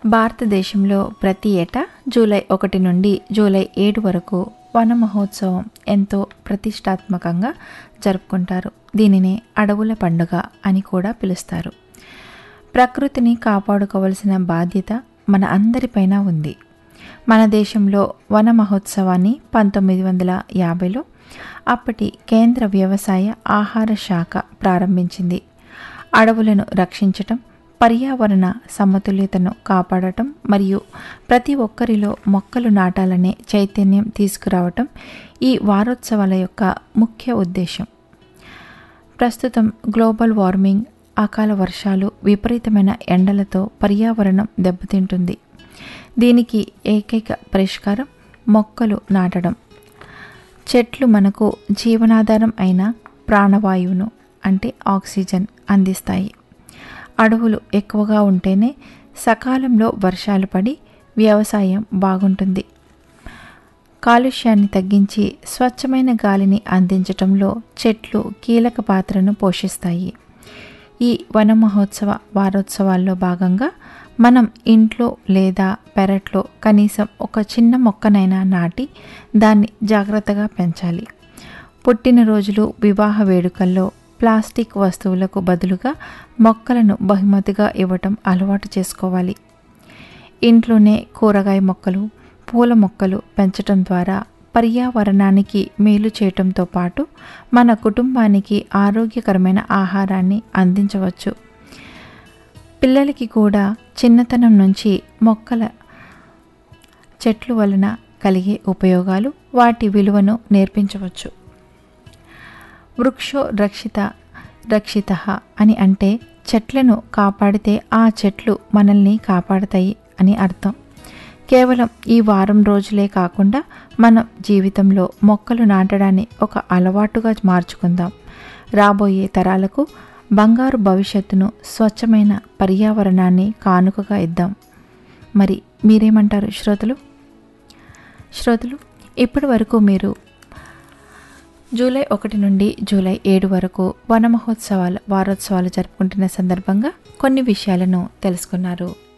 భారతదేశంలో ప్రతి ఏటా జూలై ఒకటి నుండి జూలై ఏడు వరకు వన మహోత్సవం ఎంతో ప్రతిష్టాత్మకంగా జరుపుకుంటారు దీనిని అడవుల పండుగ అని కూడా పిలుస్తారు ప్రకృతిని కాపాడుకోవలసిన బాధ్యత మన అందరిపైన ఉంది మన దేశంలో వన మహోత్సవాన్ని పంతొమ్మిది వందల యాభైలో అప్పటి కేంద్ర వ్యవసాయ ఆహార శాఖ ప్రారంభించింది అడవులను రక్షించటం పర్యావరణ సమతుల్యతను కాపాడటం మరియు ప్రతి ఒక్కరిలో మొక్కలు నాటాలనే చైతన్యం తీసుకురావటం ఈ వారోత్సవాల యొక్క ముఖ్య ఉద్దేశం ప్రస్తుతం గ్లోబల్ వార్మింగ్ అకాల వర్షాలు విపరీతమైన ఎండలతో పర్యావరణం దెబ్బతింటుంది దీనికి ఏకైక పరిష్కారం మొక్కలు నాటడం చెట్లు మనకు జీవనాధారం అయిన ప్రాణవాయువును అంటే ఆక్సిజన్ అందిస్తాయి అడవులు ఎక్కువగా ఉంటేనే సకాలంలో వర్షాలు పడి వ్యవసాయం బాగుంటుంది కాలుష్యాన్ని తగ్గించి స్వచ్ఛమైన గాలిని అందించటంలో చెట్లు కీలక పాత్రను పోషిస్తాయి ఈ వన మహోత్సవ వారోత్సవాల్లో భాగంగా మనం ఇంట్లో లేదా పెరట్లో కనీసం ఒక చిన్న మొక్కనైనా నాటి దాన్ని జాగ్రత్తగా పెంచాలి పుట్టినరోజులు వివాహ వేడుకల్లో ప్లాస్టిక్ వస్తువులకు బదులుగా మొక్కలను బహుమతిగా ఇవ్వటం అలవాటు చేసుకోవాలి ఇంట్లోనే కూరగాయ మొక్కలు పూల మొక్కలు పెంచటం ద్వారా పర్యావరణానికి మేలు చేయటంతో పాటు మన కుటుంబానికి ఆరోగ్యకరమైన ఆహారాన్ని అందించవచ్చు పిల్లలకి కూడా చిన్నతనం నుంచి మొక్కల చెట్లు వలన కలిగే ఉపయోగాలు వాటి విలువను నేర్పించవచ్చు వృక్షో రక్షిత రక్షిత అని అంటే చెట్లను కాపాడితే ఆ చెట్లు మనల్ని కాపాడతాయి అని అర్థం కేవలం ఈ వారం రోజులే కాకుండా మనం జీవితంలో మొక్కలు నాటడాన్ని ఒక అలవాటుగా మార్చుకుందాం రాబోయే తరాలకు బంగారు భవిష్యత్తును స్వచ్ఛమైన పర్యావరణాన్ని కానుకగా ఇద్దాం మరి మీరేమంటారు శ్రోతలు శ్రోతలు ఇప్పటి వరకు మీరు జూలై ఒకటి నుండి జూలై ఏడు వరకు వన మహోత్సవాల వారోత్సవాలు జరుపుకుంటున్న సందర్భంగా కొన్ని విషయాలను తెలుసుకున్నారు